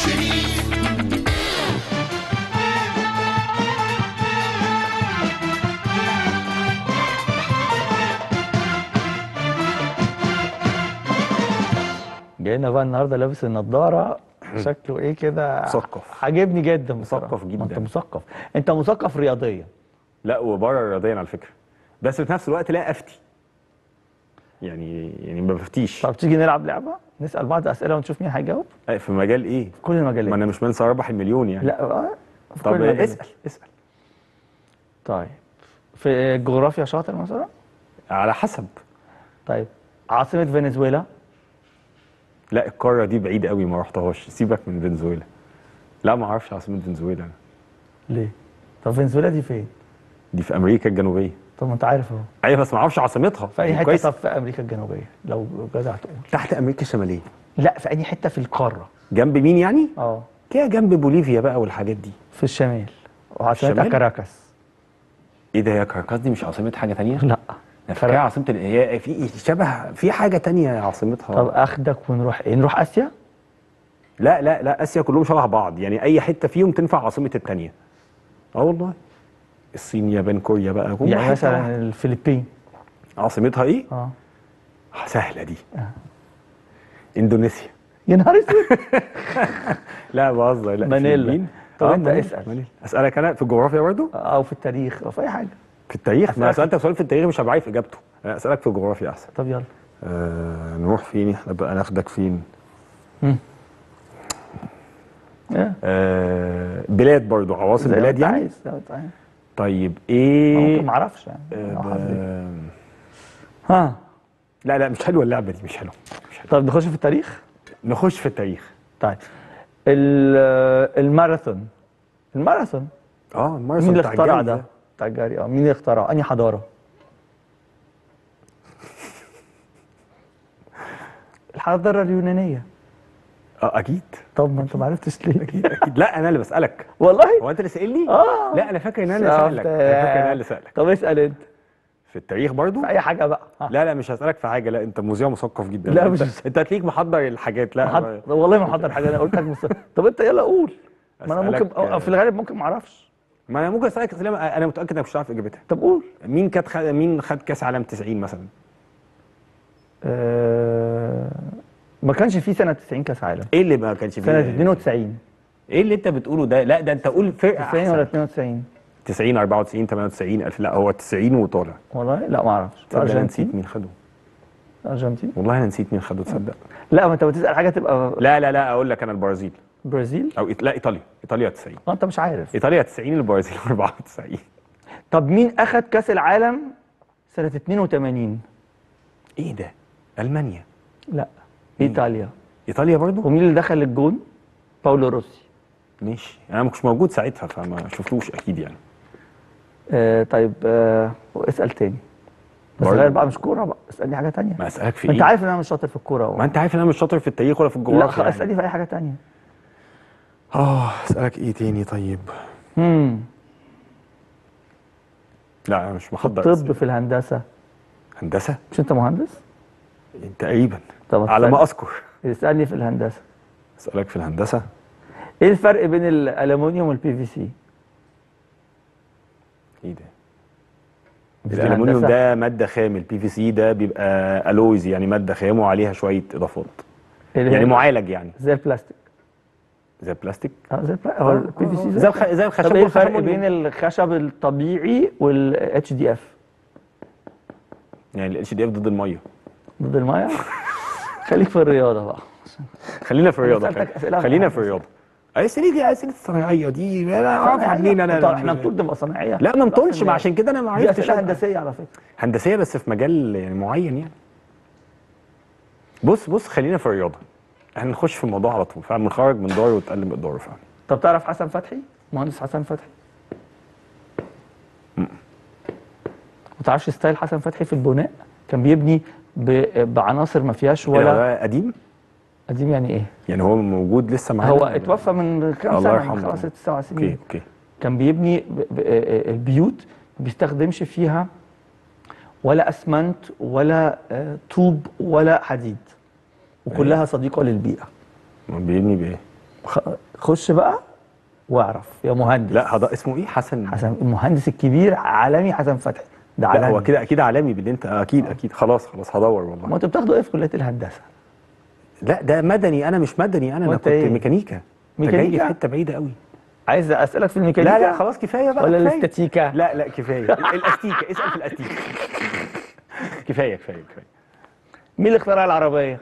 شريف جاينا بقى النهارده لابس النضاره شكله ايه كده مثقف. عاجبني جدا بصراحة. مثقف ما جداً. انت مثقف انت مثقف رياضيا لا وبره رياضيا على فكره بس في نفس الوقت لا افتي يعني يعني ما بفتيش طب تيجي نلعب لعبه نسال بعض اسئله ونشوف مين هيجاوب في مجال ايه في كل المجالات ما انا مش منسى اربح المليون يعني لا آه، في طب كل المجالات. اسال اسال طيب في الجغرافيا شاطر مثلا على حسب طيب عاصمه فنزويلا لا القاره دي بعيد قوي ما رحتهاش سيبك من فنزويلا لا ما اعرفش عاصمه فنزويلا أنا. ليه طب فنزويلا دي فين دي في امريكا الجنوبيه طب ما انت عارف اهو ايوه بس ما اعرفش عاصمتها في اي يعني حته كويس طب في امريكا الجنوبيه لو جدع تقول تحت امريكا الشماليه لا في اي حته في القاره جنب مين يعني اه كده جنب بوليفيا بقى والحاجات دي في الشمال وعاصمتها الشمال؟ كاراكاس ايه ده يا كاركاس دي مش عاصمه حاجه تانية لا أنا فاكرها عاصمه ال- هي في شبه في حاجه تانية عاصمتها طب اخدك ونروح ايه نروح اسيا لا لا لا اسيا كلهم شبه بعض يعني اي حته فيهم تنفع عاصمه التانية اه والله الصين يابان كوريا بقى هم يعني حتة مثلا واحدة. الفلبين عاصمتها ايه اه آه، سهله دي آه. اندونيسيا يا نهار اسود لا بهزر لا مانيلا. الفلبين. طب آه، أنت مانيلا، اسأل. مانيلا. اسالك انا في الجغرافيا برضو او في التاريخ او في اي حاجه في التاريخ ما أسألك- سالتك سؤال في التاريخ مش هبقى عارف اجابته أنا اسالك في الجغرافيا احسن طب يلا آه نروح فين احنا بقى ناخدك فين إيه؟ آه بلاد برضو عواصم زي ما بلاد أنت يعني عايز زي ما أنت عايز. طيب ممكن ايه ما اعرفش يعني آه لو حد- ب- ها لا لا مش حلوه اللعبه دي مش حلوه مش حلوه طب نخش في التاريخ نخش في التاريخ طيب ال- الماراثون الماراثون اه مين الماراثون اللي بتاع اخترع الجري ده بتاع الجري اه مين اللي اخترعه انهي حضاره الحضاره اليونانيه اه اكيد طب ما انت ما عرفتش ليه اكيد اكيد لا انا اللي بسالك والله هو انت اللي سالني اه لا انا فاكر ان انا اللي شفت سالك انا فاكر ان انا اللي سالك طب اسال انت في التاريخ برضو في اي حاجه بقى ها. لا لا مش هسالك في حاجه لا انت مذيع مثقف جدا لا، انت, مش- انت هتلاقيك محضر الحاجات لا محضر والله ما محضر حاجه انا قلت لك مست... طب انت يلا قول ما انا أسألك، ممكن أو في الغالب ممكن ما اعرفش ما انا ممكن اسالك اسئله انا متاكد انك مش هتعرف اجابتها طب قول مين كانت خد... مين خد كاس عالم 90 مثلا آه... ما كانش في سنه 90 كاس عالم ايه اللي ما كانش فيه سنه 92 ايه اللي انت بتقوله ده لا ده انت قول فرقه 90 ولا احسن 92 90 94 98 الف لا هو 90 وطالع والله لا ما اعرفش تصدق انا نسيت الارجنتين مين خده الارجنتين والله انا نسيت مين خده تصدق لا ما انت بتسال حاجه تبقى لا لا لا اقول لك انا البرازيل برازيل او إيط... لا ايطاليا ايطاليا 90 اه انت مش عارف ايطاليا 90 البرازيل 94 طب مين اخذ كاس العالم سنه 82 ايه ده المانيا لا ايطاليا ايطاليا برضو ومين اللي دخل الجون باولو روسي ماشي انا ما كنتش موجود ساعتها فما شفتوش اكيد يعني آه طيب آه اسال تاني بس برضو. غير بقى مش كوره بقى اسالني حاجه تانية ما اسالك في ما انت ايه عارف ان انا مش شاطر في الكوره ما انت عارف ان انا مش شاطر في التاريخ ولا في لا الجغرافيا خلاص يعني. اسالني في اي حاجه تانية اه اسالك ايه تاني طيب امم لا انا مش محضر طب أسئلة. في الهندسه هندسه مش انت مهندس تقريبا طب على ما اسألني- اذكر اسالني في الهندسه اسالك في الهندسه ايه الفرق بين الالومنيوم والبي في سي ايه ده في الالومنيوم الهندسة. ده ماده خام البي في سي ده بيبقى الويز يعني ماده خام وعليها شويه اضافات اللي يعني هي معالج يعني زي البلاستيك زي البلاستيك اه زي البلاستيك هو البي في سي زي الخ... زي الخشب طب ايه الفرق والخشب بين الخشب الطبيعي والاتش دي اف يعني الاتش دي اف ضد الميه ضد الميه خليك في الرياضه بقى خلينا في الرياضه سألتك أسئلة خلينا عن في الرياضه اسئله دي اسئله الصناعيه دي انا اعرفها منين انا طب احنا بنطول نبقى صناعيه لا ما نطولش ما عشان كده انا ما دي عرفتش اسئله أبقى. هندسيه على فكره هندسيه بس في مجال يعني معين يعني بص بص خلينا في الرياضه احنا نخش في الموضوع على طول فاهم نخرج من دار وتقل من الدار فاهم طب تعرف حسن فتحي مهندس حسن فتحي ما تعرفش ستايل حسن فتحي في البناء كان بيبني ب- بعناصر ما فيهاش ولا ولا ده قديم قديم يعني ايه يعني هو موجود لسه معانا هو ولا؟ اتوفى من كام الله سنه يرحمه. من خمس ست سبع سنين اوكي اوكي كان بيبني ب- ب- آه، البيوت ما بيستخدمش فيها ولا اسمنت ولا آه، طوب ولا حديد وكلها صديقه للبيئه ما بيبني بايه خ- خش بقى واعرف يا مهندس لا هذا اسمه ايه حسن حسن المهندس الكبير عالمي حسن فتحي ده لا عالمي هو كده اكيد عالمي باللي انت اكيد اكيد خلاص خلاص هدور والله ما انتوا بتاخدوا ايه في كليه الهندسه لا ده مدني انا مش مدني انا انا وانت كنت ايه؟ ميكانيكا انت جاي لي في ميكانيكا؟ حته بعيده قوي عايز اسالك في الميكانيكا لا لا خلاص كفايه بقى ولا كفاية. الاستاتيكا لا لا كفايه ال- الاستيكه اسال في الاستيكه كفايه كفايه كفايه مين اللي اخترع العربيه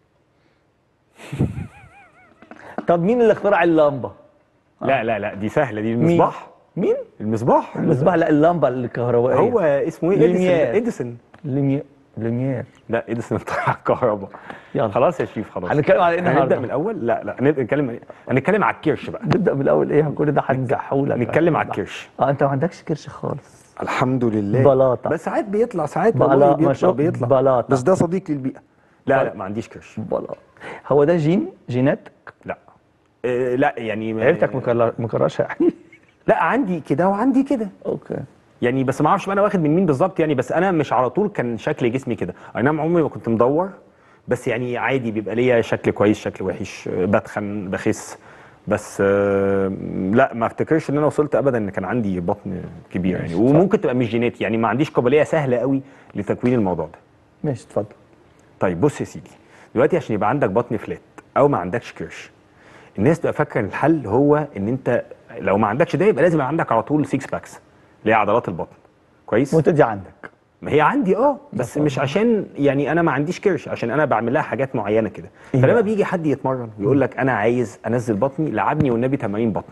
طب مين اللي اخترع اللمبه لا لا لا دي سهله دي مين؟ المصباح مين المصباح المصباح لا اللمبه الكهربائيه هو اسمه ايه اديسون ليمير. اديسون ليمير ليمير لا اديسون بتاع الكهرباء يلا. خلاص يا شيف خلاص هنتكلم على ايه هنبدا النهارده من الاول لا لا هنبدا نتكلم هنتكلم على الكرش بقى نبدا من الاول ايه كل ده هنزحولك نتكلم على الكرش اه انت ما عندكش كرش خالص الحمد لله بلاطة. بس ساعات بيطلع ساعات بلا- والله ما بيطلع شوف، بيطلع بلاطة. بس ده صديق للبيئه لا لا ما عنديش كرش بلا هو ده جين جيناتك لا إيه لا يعني عيلتك مكرر- مكرشه يعني لا عندي كده وعندي كده اوكي يعني بس ما اعرفش بقى انا واخد من مين بالظبط يعني بس انا مش على طول كان شكل جسمي كده اي نعم عمري ما كنت مدور بس يعني عادي بيبقى ليا شكل كويس شكل وحش آه، بتخن بخس بس آه، لا ما افتكرش ان انا وصلت ابدا ان كان عندي بطن كبير يعني ماشي، وممكن تبقى مش جيناتي يعني ما عنديش قابليه سهله قوي لتكوين الموضوع ده ماشي اتفضل طيب بص يا سيدي دلوقتي عشان يبقى عندك بطن فلات او ما عندكش كرش الناس تبقى فاكره ان الحل هو ان انت لو ما عندكش ده يبقى لازم يبقى عندك على طول 6 باكس اللي هي عضلات البطن كويس وانت دي عندك ما هي عندي اه بس طبعا. مش عشان يعني انا ما عنديش كرش عشان انا بعمل لها حاجات معينه كده إيه فلما بقى؟ بيجي حد يتمرن ويقول لك انا عايز انزل بطني لعبني والنبي تمارين بطن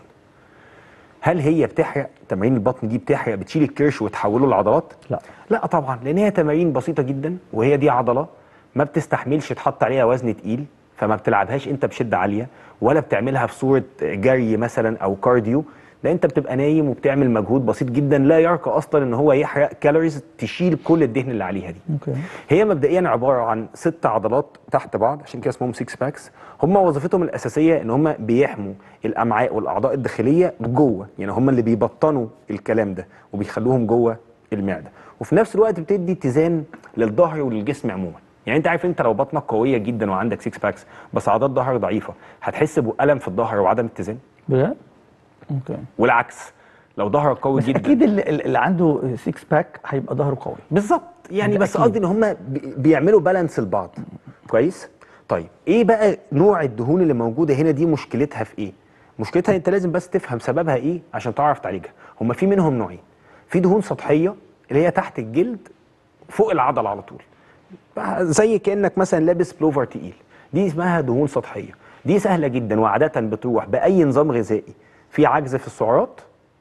هل هي بتحرق تمارين البطن دي بتحرق بتشيل الكرش وتحوله لعضلات لا. لا طبعا لان هي تمارين بسيطه جدا وهي دي عضله ما بتستحملش تحط عليها وزن تقيل فما بتلعبهاش انت بشده عاليه ولا بتعملها في صوره جري مثلا او كارديو ده انت بتبقى نايم وبتعمل مجهود بسيط جدا لا يرقى اصلا ان هو يحرق كالوريز تشيل كل الدهن اللي عليها دي اوكي هي مبدئيا عباره عن ست عضلات تحت بعض عشان كده اسمهم 6 باكس هم وظيفتهم الاساسيه ان هم بيحموا الامعاء والاعضاء الداخليه جوه يعني هم اللي بيبطنوا الكلام ده وبيخلوهم جوه المعده وفي نفس الوقت بتدي اتزان للظهر وللجسم عموما يعني انت عارف انت لو بطنك قويه جدا وعندك 6 باكس بس عضلات ظهرك ضعيفه هتحس بالم في الظهر وعدم اتزان بجد اوكي والعكس لو ظهرك قوي بس جدا اكيد اللي, اللي عنده 6 باك هيبقى ظهره قوي بالظبط يعني ده بس أكيد. قصدي ان هم بيعملوا بالانس لبعض كويس طيب ايه بقى نوع الدهون اللي موجوده هنا دي مشكلتها في ايه مشكلتها انت لازم بس تفهم سببها ايه عشان تعرف تعالجها هم في منهم نوعين في دهون سطحيه اللي هي تحت الجلد فوق العضله على طول زي كانك مثلا لابس بلوفر تقيل دي اسمها دهون سطحيه دي سهله جدا وعاده بتروح باي نظام غذائي في عجز في السعرات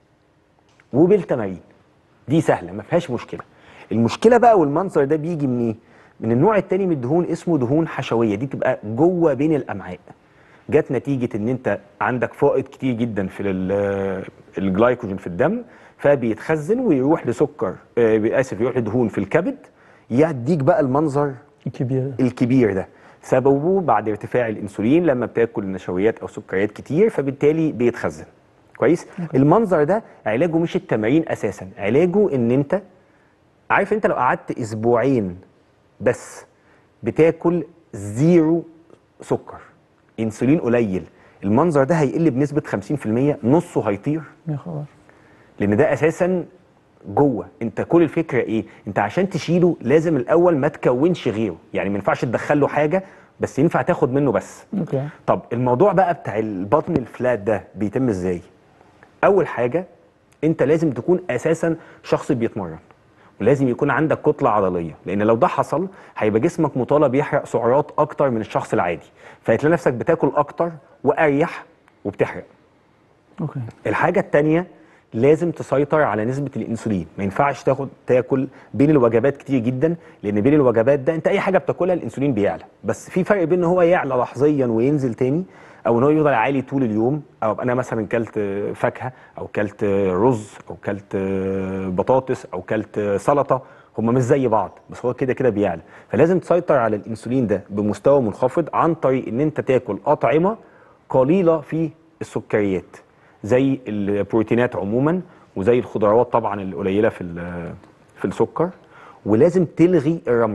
وبالتمارين دي سهله ما فيهاش مشكله المشكله بقى والمنظر ده بيجي من ايه من النوع التاني من الدهون اسمه دهون حشويه دي تبقى جوه بين الامعاء جت نتيجه ان انت عندك فائض كتير جدا في ال- الجلايكوجين في الدم فبيتخزن ويروح لسكر آه، اسف يروح لدهون في الكبد يديك بقى المنظر كبير الكبير ده سببه بعد ارتفاع الانسولين لما بتاكل نشويات او سكريات كتير فبالتالي بيتخزن كويس المنظر ده علاجه مش التمارين اساسا علاجه ان انت عارف انت لو قعدت اسبوعين بس بتاكل زيرو سكر انسولين قليل المنظر ده هيقل بنسبه 50% نصه هيطير يا خبر لان ده اساسا جوه انت كل الفكره ايه انت عشان تشيله لازم الاول ما تكونش غيره يعني ما ينفعش تدخل له حاجه بس ينفع تاخد منه بس اوكي طب الموضوع بقى بتاع البطن الفلات ده بيتم ازاي اول حاجه انت لازم تكون اساسا شخص بيتمرن ولازم يكون عندك كتله عضليه لان لو ده حصل هيبقى جسمك مطالب يحرق سعرات اكتر من الشخص العادي فهتلاقي نفسك بتاكل اكتر واريح وبتحرق اوكي الحاجة التانية لازم تسيطر على نسبة الانسولين ما ينفعش تاخد تاكل بين الوجبات كتير جدا لان بين الوجبات ده انت اي حاجة بتاكلها الانسولين بيعلى بس في فرق بين ان هو يعلى لحظيا وينزل تاني او ان هو يفضل عالي طول اليوم او أبقى انا مثلا كلت فاكهة او كلت رز او كلت بطاطس او كلت سلطة هما مش زي بعض بس هو كده كده بيعلى فلازم تسيطر على الانسولين ده بمستوى منخفض عن طريق ان انت تاكل اطعمة قليلة في السكريات زي البروتينات عموما وزي الخضروات طبعا القليله في ال- في السكر ولازم تلغي الرمرمه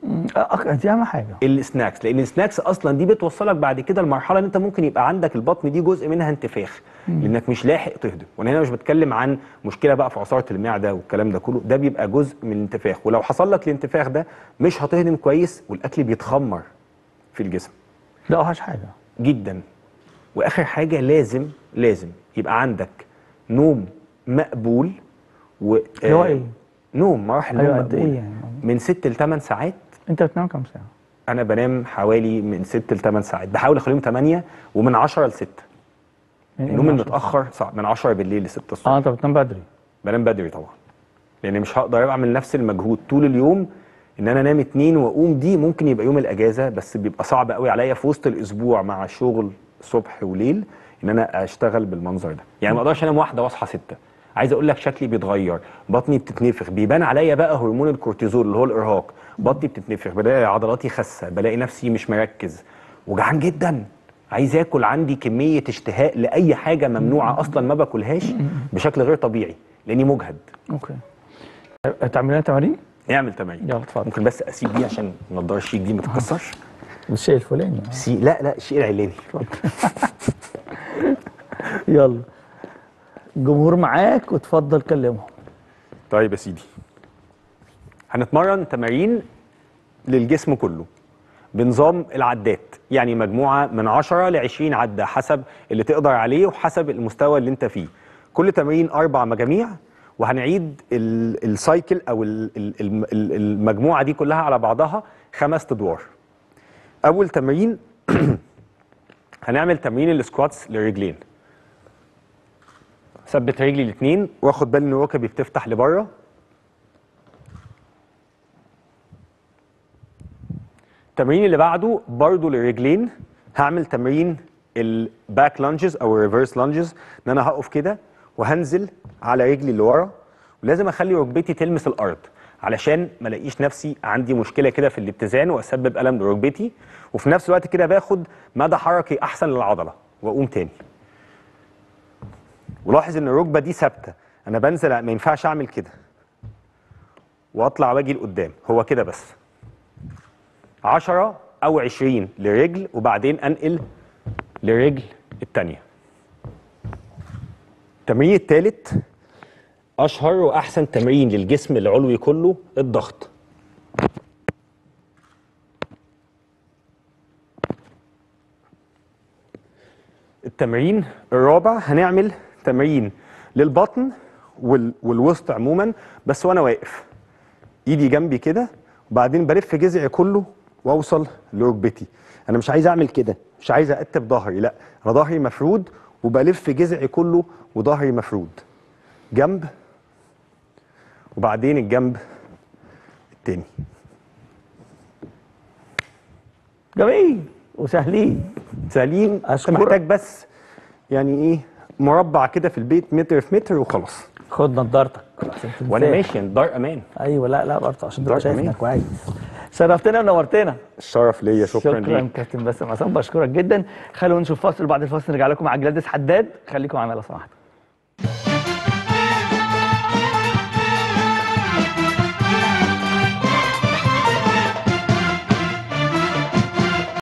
أك- دي اهم حاجه السناكس لان السناكس اصلا دي بتوصلك بعد كده لمرحله ان انت ممكن يبقى عندك البطن دي جزء منها انتفاخ لانك مش لاحق تهضم وانا هنا مش بتكلم عن مشكله بقى في عصاره المعده والكلام ده كله ده بيبقى جزء من الانتفاخ ولو حصل لك الانتفاخ ده مش هتهضم كويس والاكل بيتخمر في الجسم ده اوحش حاجه جدا واخر حاجه لازم لازم يبقى عندك نوم مقبول و اللي هو آه، ايه؟ نوم مراحل أيوة، نوم قد مقبول إيه يعني؟ من 6 ل 8 ساعات انت بتنام كام ساعه؟ انا بنام حوالي من 6 ل 8 ساعات بحاول اخليهم 8 ومن 10 ل 6 من النوم إيه؟ المتاخر صعب من 10 بالليل ل 6 الصبح اه انت بتنام بدري بنام بدري طبعا لان مش هقدر اعمل نفس المجهود طول اليوم ان انا انام اتنين واقوم دي ممكن يبقى يوم الاجازه بس بيبقى صعب قوي عليا في وسط الاسبوع مع شغل صبح وليل ان انا اشتغل بالمنظر ده يعني ما اقدرش انام واحده واصحى ستة عايز اقول لك شكلي بيتغير بطني بتتنفخ بيبان عليا بقى هرمون الكورتيزول اللي هو الارهاق بطني بتتنفخ بلاقي عضلاتي خاسه بلاقي نفسي مش مركز وجعان جدا عايز اكل عندي كميه اشتهاء لاي حاجه ممنوعه اصلا ما باكلهاش بشكل غير طبيعي لاني مجهد اوكي تعمل لنا تمارين؟ اعمل تمارين يلا اتفضل. ممكن بس اسيب دي عشان النضاره الشيك دي ما تتكسرش الشيء الفلاني سي لا لا الشيء العلاني يلا الجمهور معاك وتفضل كلمهم طيب يا سيدي هنتمرن تمارين للجسم كله بنظام العدات يعني مجموعة من 10 ل 20 عدة حسب اللي تقدر عليه وحسب المستوى اللي انت فيه كل تمرين أربع مجاميع وهنعيد ال- السايكل أو ال- ال- الم- ال- المجموعة دي كلها على بعضها خمس أدوار أول تمرين هنعمل تمرين السكواتس للرجلين ثبت رجلي الاثنين واخد بالي ان ركبي بتفتح لبره التمرين اللي بعده برضه للرجلين هعمل تمرين الباك لانجز او الريفرس لانجز ان انا هقف كده وهنزل على رجلي اللي ورا ولازم اخلي ركبتي تلمس الارض علشان ما الاقيش نفسي عندي مشكله كده في الاتزان واسبب الم لركبتي وفي نفس الوقت كده باخد مدى حركي احسن للعضله واقوم تاني ولاحظ ان الركبه دي ثابته انا بنزل ما ينفعش اعمل كده واطلع واجي لقدام هو كده بس 10 او 20 لرجل وبعدين انقل لرجل التانية التمرين الثالث اشهر واحسن تمرين للجسم العلوي كله الضغط التمرين الرابع هنعمل تمرين للبطن وال... والوسط عموما بس وانا واقف ايدي جنبي كده وبعدين بلف جذعي كله واوصل لركبتي انا مش عايز اعمل كده مش عايز اقتب ظهري لا انا ظهري مفرود وبلف جذعي كله وظهري مفرود جنب وبعدين الجنب التاني جميل وسهلين سليم انت أشكرك. محتاج بس يعني ايه مربع كده في البيت متر في متر وخلاص خد نضارتك عشان وانا تنساها. ماشي دار امان ايوه لا لا برضه عشان تبقى دار شايفنا أمان. كويس شرفتنا ونورتنا الشرف ليا شكرا, شكرا ليك كابتن باسم عصام بشكرك جدا خلونا نشوف فاصل بعد الفاصل نرجع لكم مع جلاديس حداد خليكم معانا لو سمحتوا